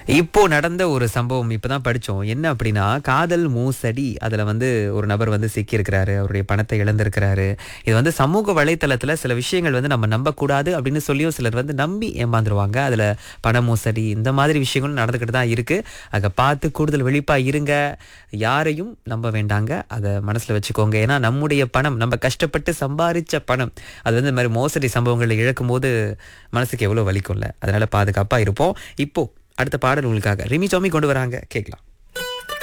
இப்போ நடந்த ஒரு சம்பவம் இப்பதான் படிச்சோம் என்ன அப்படின்னா காதல் மோசடி அதுல வந்து ஒரு நபர் வந்து சிக்கியிருக்கிறாரு அவருடைய பணத்தை இழந்திருக்கிறாரு இது வந்து சமூக வலைத்தளத்துல சில விஷயங்கள் வந்து நம்ம நம்பக்கூடாது அப்படின்னு சொல்லியும் சிலர் வந்து நம்பி ஏமாந்துருவாங்க அதுல பண மோசடி இந்த மாதிரி விஷயங்களும் நடந்துக்கிட்டு தான் இருக்கு அதை பார்த்து கூடுதல் விழிப்பா இருங்க யாரையும் நம்ப வேண்டாங்க அதை மனசுல வச்சுக்கோங்க ஏன்னா நம்முடைய பணம் நம்ம கஷ்டப்பட்டு சம்பாரிச்ச பணம் அது வந்து இந்த மாதிரி மோசடி சம்பவங்களை இழக்கும் போது மனசுக்கு எவ்வளவு வலிக்கும்ல அதனால பாதுகாப்பா இருப்போம் இப்போ அடுத்த பாடல் உங்களுக்காக ரிமி சாமி கொண்டு வராங்க கேட்கலாம்